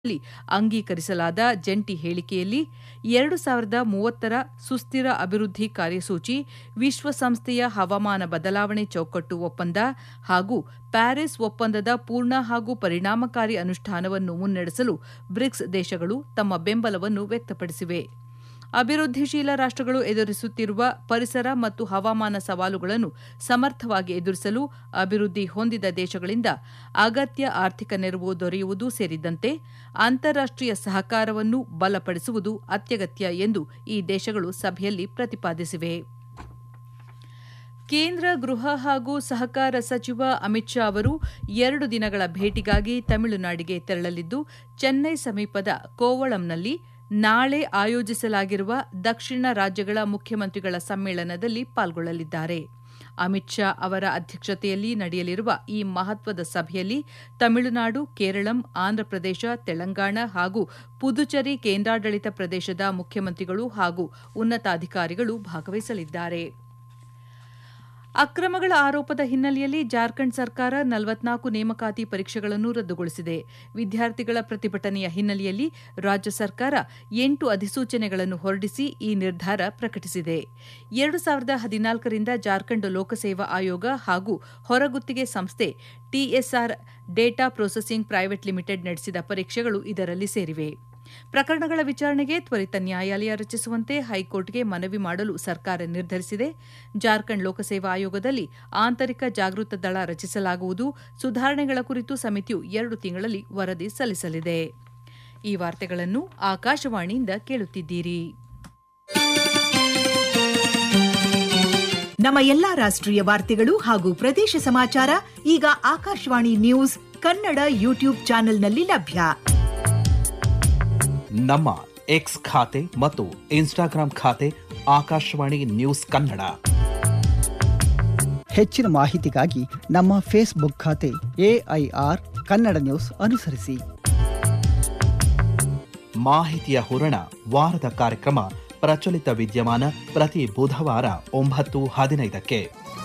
ಲ್ಲಿ ಅಂಗೀಕರಿಸಲಾದ ಜಂಟಿ ಹೇಳಿಕೆಯಲ್ಲಿ ಎರಡು ಸಾವಿರದ ಮೂವತ್ತರ ಸುಸ್ಥಿರ ಅಭಿವೃದ್ಧಿ ಕಾರ್ಯಸೂಚಿ ವಿಶ್ವಸಂಸ್ಥೆಯ ಹವಾಮಾನ ಬದಲಾವಣೆ ಚೌಕಟ್ಟು ಒಪ್ಪಂದ ಹಾಗೂ ಪ್ಯಾರಿಸ್ ಒಪ್ಪಂದದ ಪೂರ್ಣ ಹಾಗೂ ಪರಿಣಾಮಕಾರಿ ಅನುಷ್ಠಾನವನ್ನು ಮುನ್ನಡೆಸಲು ಬ್ರಿಕ್ಸ್ ದೇಶಗಳು ತಮ್ಮ ಬೆಂಬಲವನ್ನು ವ್ಯಕ್ತಪಡಿಸಿವೆ ಅಭಿವೃದ್ಧಿಶೀಲ ರಾಷ್ಟ್ರಗಳು ಎದುರಿಸುತ್ತಿರುವ ಪರಿಸರ ಮತ್ತು ಹವಾಮಾನ ಸವಾಲುಗಳನ್ನು ಸಮರ್ಥವಾಗಿ ಎದುರಿಸಲು ಅಭಿವೃದ್ಧಿ ಹೊಂದಿದ ದೇಶಗಳಿಂದ ಅಗತ್ಯ ಆರ್ಥಿಕ ನೆರವು ದೊರೆಯುವುದು ಸೇರಿದಂತೆ ಅಂತಾರಾಷ್ಟೀಯ ಸಹಕಾರವನ್ನು ಬಲಪಡಿಸುವುದು ಅತ್ಯಗತ್ಯ ಎಂದು ಈ ದೇಶಗಳು ಸಭೆಯಲ್ಲಿ ಪ್ರತಿಪಾದಿಸಿವೆ ಕೇಂದ್ರ ಗೃಹ ಹಾಗೂ ಸಹಕಾರ ಸಚಿವ ಅಮಿತ್ ಶಾ ಅವರು ಎರಡು ದಿನಗಳ ಭೇಟಿಗಾಗಿ ತಮಿಳುನಾಡಿಗೆ ತೆರಳಲಿದ್ದು ಚೆನ್ನೈ ಸಮೀಪದ ಕೋವಳಂನಲ್ಲಿ ನಾಳೆ ಆಯೋಜಿಸಲಾಗಿರುವ ದಕ್ಷಿಣ ರಾಜ್ಯಗಳ ಮುಖ್ಯಮಂತ್ರಿಗಳ ಸಮ್ಮೇಳನದಲ್ಲಿ ಪಾಲ್ಗೊಳ್ಳಲಿದ್ದಾರೆ ಅಮಿತ್ ಶಾ ಅವರ ಅಧ್ಯಕ್ಷತೆಯಲ್ಲಿ ನಡೆಯಲಿರುವ ಈ ಮಹತ್ವದ ಸಭೆಯಲ್ಲಿ ತಮಿಳುನಾಡು ಕೇರಳಂ ಆಂಧ್ರಪ್ರದೇಶ ತೆಲಂಗಾಣ ಹಾಗೂ ಪುದುಚೇರಿ ಕೇಂದ್ರಾಡಳಿತ ಪ್ರದೇಶದ ಮುಖ್ಯಮಂತ್ರಿಗಳು ಹಾಗೂ ಉನ್ನತಾಧಿಕಾರಿಗಳು ಭಾಗವಹಿಸಲಿದ್ದಾರೆ ಅಕ್ರಮಗಳ ಆರೋಪದ ಹಿನ್ನೆಲೆಯಲ್ಲಿ ಜಾರ್ಖಂಡ್ ಸರ್ಕಾರ ನಲವತ್ನಾಲ್ಕು ನೇಮಕಾತಿ ಪರೀಕ್ಷೆಗಳನ್ನು ರದ್ದುಗೊಳಿಸಿದೆ ವಿದ್ಯಾರ್ಥಿಗಳ ಪ್ರತಿಭಟನೆಯ ಹಿನ್ನೆಲೆಯಲ್ಲಿ ರಾಜ್ಯ ಸರ್ಕಾರ ಎಂಟು ಅಧಿಸೂಚನೆಗಳನ್ನು ಹೊರಡಿಸಿ ಈ ನಿರ್ಧಾರ ಪ್ರಕಟಿಸಿದೆ ಎರಡು ಸಾವಿರದ ಹದಿನಾಲ್ಕರಿಂದ ಜಾರ್ಖಂಡ್ ಲೋಕಸೇವಾ ಆಯೋಗ ಹಾಗೂ ಹೊರಗುತ್ತಿಗೆ ಸಂಸ್ಥೆ TSR data processing private limited ನಡೆಸಿದ ಪರೀಕ್ಷೆಗಳು ಇದರಲ್ಲಿ ಸೇರಿವೆ ಪ್ರಕರಣಗಳ ವಿಚಾರಣೆಗೆ ತ್ವರಿತ ನ್ಯಾಯಾಲಯ ರಚಿಸುವಂತೆ ಹೈಕೋರ್ಟ್ಗೆ ಮನವಿ ಮಾಡಲು ಸರ್ಕಾರ ನಿರ್ಧರಿಸಿದೆ ಜಾರ್ಖಂಡ್ ಲೋಕಸೇವಾ ಆಯೋಗದಲ್ಲಿ ಆಂತರಿಕ ಜಾಗೃತ ದಳ ರಚಿಸಲಾಗುವುದು ಸುಧಾರಣೆಗಳ ಕುರಿತು ಸಮಿತಿಯು ಎರಡು ತಿಂಗಳಲ್ಲಿ ವರದಿ ಸಲ್ಲಿಸಲಿದೆ ಈ ವಾರ್ತೆಗಳನ್ನು ಆಕಾಶವಾಣಿಯಿಂದ ಕೇಳುತ್ತಿದ್ದೀರಿ ನಮ್ಮ ಎಲ್ಲಾ ರಾಷ್ಟ್ರೀಯ ವಾರ್ತೆಗಳು ಹಾಗೂ ಪ್ರದೇಶ ಸಮಾಚಾರ ಈಗ ಆಕಾಶವಾಣಿ ನ್ಯೂಸ್ ಕನ್ನಡ ಯೂಟ್ಯೂಬ್ ಚಾನೆಲ್ನಲ್ಲಿ ಲಭ್ಯ ನಮ್ಮ ಎಕ್ಸ್ ಖಾತೆ ಮತ್ತು ಇನ್ಸ್ಟಾಗ್ರಾಂ ಖಾತೆ ಆಕಾಶವಾಣಿ ನ್ಯೂಸ್ ಕನ್ನಡ ಹೆಚ್ಚಿನ ಮಾಹಿತಿಗಾಗಿ ನಮ್ಮ ಫೇಸ್ಬುಕ್ ಖಾತೆ ಎಐಆರ್ ಕನ್ನಡ ನ್ಯೂಸ್ ಅನುಸರಿಸಿ ಮಾಹಿತಿಯ ಹೂರಣ ವಾರದ ಕಾರ್ಯಕ್ರಮ ಪ್ರಚಲಿತ ವಿದ್ಯಮಾನ ಪ್ರತಿ ಬುಧವಾರ ಒಂಬತ್ತು ಹದಿನೈದಕ್ಕೆ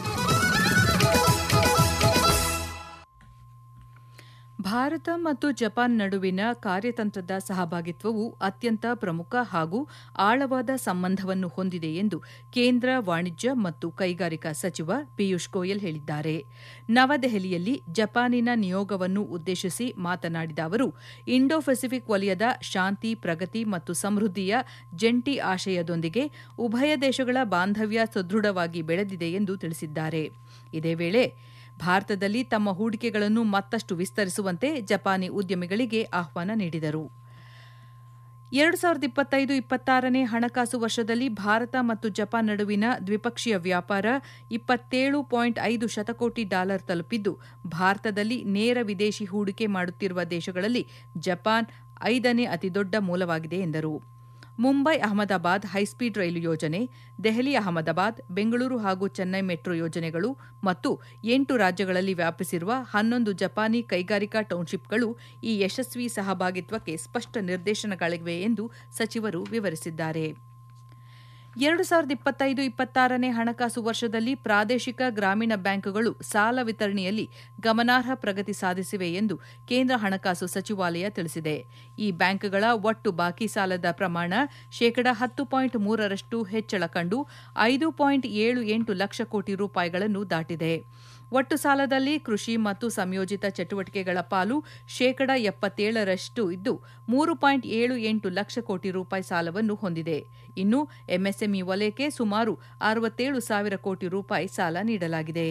ಭಾರತ ಮತ್ತು ಜಪಾನ್ ನಡುವಿನ ಕಾರ್ಯತಂತ್ರದ ಸಹಭಾಗಿತ್ವವು ಅತ್ಯಂತ ಪ್ರಮುಖ ಹಾಗೂ ಆಳವಾದ ಸಂಬಂಧವನ್ನು ಹೊಂದಿದೆ ಎಂದು ಕೇಂದ್ರ ವಾಣಿಜ್ಯ ಮತ್ತು ಕೈಗಾರಿಕಾ ಸಚಿವ ಪಿಯೂಷ್ ಗೋಯಲ್ ಹೇಳಿದ್ದಾರೆ ನವದೆಹಲಿಯಲ್ಲಿ ಜಪಾನಿನ ನಿಯೋಗವನ್ನು ಉದ್ದೇಶಿಸಿ ಮಾತನಾಡಿದ ಅವರು ಇಂಡೋ ಪೆಸಿಫಿಕ್ ವಲಯದ ಶಾಂತಿ ಪ್ರಗತಿ ಮತ್ತು ಸಮೃದ್ಧಿಯ ಜಂಟಿ ಆಶಯದೊಂದಿಗೆ ಉಭಯ ದೇಶಗಳ ಬಾಂಧವ್ಯ ಸುದೃಢವಾಗಿ ಬೆಳೆದಿದೆ ಎಂದು ತಿಳಿಸಿದ್ದಾರೆ ಇದೇ ವೇಳೆ ಭಾರತದಲ್ಲಿ ತಮ್ಮ ಹೂಡಿಕೆಗಳನ್ನು ಮತ್ತಷ್ಟು ವಿಸ್ತರಿಸುವಂತೆ ಜಪಾನಿ ಉದ್ಯಮಿಗಳಿಗೆ ಆಹ್ವಾನ ನೀಡಿದರು ಎರಡು ಸಾವಿರದ ಇಪ್ಪತ್ತೈದು ಇಪ್ಪತ್ತಾರನೇ ಹಣಕಾಸು ವರ್ಷದಲ್ಲಿ ಭಾರತ ಮತ್ತು ಜಪಾನ್ ನಡುವಿನ ದ್ವಿಪಕ್ಷೀಯ ವ್ಯಾಪಾರ ಇಪ್ಪತ್ತೇಳು ಪಾಯಿಂಟ್ ಐದು ಶತಕೋಟಿ ಡಾಲರ್ ತಲುಪಿದ್ದು ಭಾರತದಲ್ಲಿ ನೇರ ವಿದೇಶಿ ಹೂಡಿಕೆ ಮಾಡುತ್ತಿರುವ ದೇಶಗಳಲ್ಲಿ ಜಪಾನ್ ಐದನೇ ಅತಿದೊಡ್ಡ ಮೂಲವಾಗಿದೆ ಎಂದರು ಮುಂಬೈ ಅಹಮದಾಬಾದ್ ಹೈಸ್ಪೀಡ್ ರೈಲು ಯೋಜನೆ ದೆಹಲಿ ಅಹಮದಾಬಾದ್ ಬೆಂಗಳೂರು ಹಾಗೂ ಚೆನ್ನೈ ಮೆಟ್ರೋ ಯೋಜನೆಗಳು ಮತ್ತು ಎಂಟು ರಾಜ್ಯಗಳಲ್ಲಿ ವ್ಯಾಪಿಸಿರುವ ಹನ್ನೊಂದು ಜಪಾನಿ ಕೈಗಾರಿಕಾ ಟೌನ್ಶಿಪ್ಗಳು ಈ ಯಶಸ್ವಿ ಸಹಭಾಗಿತ್ವಕ್ಕೆ ಸ್ಪಷ್ಟ ನಿರ್ದೇಶನಗಳಿವೆ ಎಂದು ಸಚಿವರು ವಿವರಿಸಿದ್ದಾರೆ ಎರಡು ಸಾವಿರದ ಇಪ್ಪತ್ತೈದು ಇಪ್ಪತ್ತಾರನೇ ಹಣಕಾಸು ವರ್ಷದಲ್ಲಿ ಪ್ರಾದೇಶಿಕ ಗ್ರಾಮೀಣ ಬ್ಯಾಂಕುಗಳು ಸಾಲ ವಿತರಣೆಯಲ್ಲಿ ಗಮನಾರ್ಹ ಪ್ರಗತಿ ಸಾಧಿಸಿವೆ ಎಂದು ಕೇಂದ್ರ ಹಣಕಾಸು ಸಚಿವಾಲಯ ತಿಳಿಸಿದೆ ಈ ಬ್ಯಾಂಕ್ಗಳ ಒಟ್ಟು ಬಾಕಿ ಸಾಲದ ಪ್ರಮಾಣ ಶೇಕಡ ಹತ್ತು ಪಾಯಿಂಟ್ ಮೂರರಷ್ಟು ಹೆಚ್ಚಳ ಕಂಡು ಐದು ಪಾಯಿಂಟ್ ಏಳು ಎಂಟು ಲಕ್ಷ ಕೋಟಿ ರೂಪಾಯಿಗಳನ್ನು ದಾಟಿದೆ ಒಟ್ಟು ಸಾಲದಲ್ಲಿ ಕೃಷಿ ಮತ್ತು ಸಂಯೋಜಿತ ಚಟುವಟಿಕೆಗಳ ಪಾಲು ಶೇಕಡ ಎಪ್ಪತ್ತೇಳರಷ್ಟು ಇದ್ದು ಮೂರು ಪಾಯಿಂಟ್ ಏಳು ಎಂಟು ಲಕ್ಷ ಕೋಟಿ ರೂಪಾಯಿ ಸಾಲವನ್ನು ಹೊಂದಿದೆ ಇನ್ನು ಎಂಎಸ್ಎಂಇ ವಲಯಕ್ಕೆ ಸುಮಾರು ಅರವತ್ತೇಳು ಸಾವಿರ ಕೋಟಿ ರೂಪಾಯಿ ಸಾಲ ನೀಡಲಾಗಿದೆ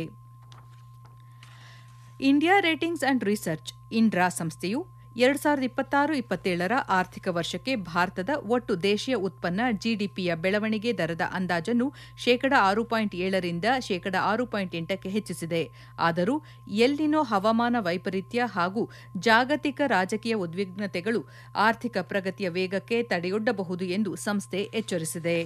ಇಂಡಿಯಾ ರೇಟಿಂಗ್ಸ್ ಅಂಡ್ ರಿಸರ್ಚ್ ಇನ್ರಾ ಸಂಸ್ಥೆಯು ಎರಡು ಸಾವಿರದ ಇಪ್ಪತ್ತಾರು ಇಪ್ಪತ್ತೇಳರ ಆರ್ಥಿಕ ವರ್ಷಕ್ಕೆ ಭಾರತದ ಒಟ್ಟು ದೇಶೀಯ ಉತ್ಪನ್ನ ಜಿಡಿಪಿಯ ಬೆಳವಣಿಗೆ ದರದ ಅಂದಾಜನ್ನು ಶೇಕಡ ಆರು ಪಾಯಿಂಟ್ ಏಳರಿಂದ ಶೇಕಡ ಆರು ಪಾಯಿಂಟ್ ಎಂಟಕ್ಕೆ ಹೆಚ್ಚಿಸಿದೆ ಆದರೂ ಎಲ್ಲಿನೋ ಹವಾಮಾನ ವೈಪರೀತ್ಯ ಹಾಗೂ ಜಾಗತಿಕ ರಾಜಕೀಯ ಉದ್ವಿಗ್ನತೆಗಳು ಆರ್ಥಿಕ ಪ್ರಗತಿಯ ವೇಗಕ್ಕೆ ತಡೆಯೊಡ್ಡಬಹುದು ಎಂದು ಸಂಸ್ಥೆ ಎಚ್ಚರಿಸಿದೆ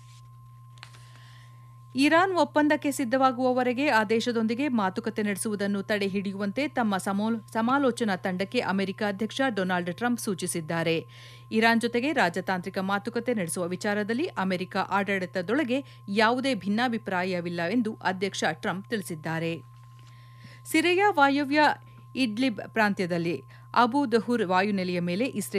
ಇರಾನ್ ಒಪ್ಪಂದಕ್ಕೆ ಸಿದ್ದವಾಗುವವರೆಗೆ ಆ ದೇಶದೊಂದಿಗೆ ಮಾತುಕತೆ ನಡೆಸುವುದನ್ನು ತಡೆಹಿಡಿಯುವಂತೆ ತಮ್ಮ ಸಮಾಲೋಚನಾ ತಂಡಕ್ಕೆ ಅಮೆರಿಕ ಅಧ್ಯಕ್ಷ ಡೊನಾಲ್ಡ್ ಟ್ರಂಪ್ ಸೂಚಿಸಿದ್ದಾರೆ ಇರಾನ್ ಜೊತೆಗೆ ರಾಜತಾಂತ್ರಿಕ ಮಾತುಕತೆ ನಡೆಸುವ ವಿಚಾರದಲ್ಲಿ ಅಮೆರಿಕ ಆಡಳಿತದೊಳಗೆ ಯಾವುದೇ ಭಿನ್ನಾಭಿಪ್ರಾಯವಿಲ್ಲ ಎಂದು ಅಧ್ಯಕ್ಷ ಟ್ರಂಪ್ ತಿಳಿಸಿದ್ದಾರೆ ಸಿರಿಯಾ ವಾಯವ್ಯ ಇಡ್ಲಿಬ್ ಪ್ರಾಂತ್ಯದಲ್ಲಿ ಅಬು ದಹುರ್ ವಾಯುನೆಲೆಯ ಮೇಲೆ ಇಸ್ರೇಲ್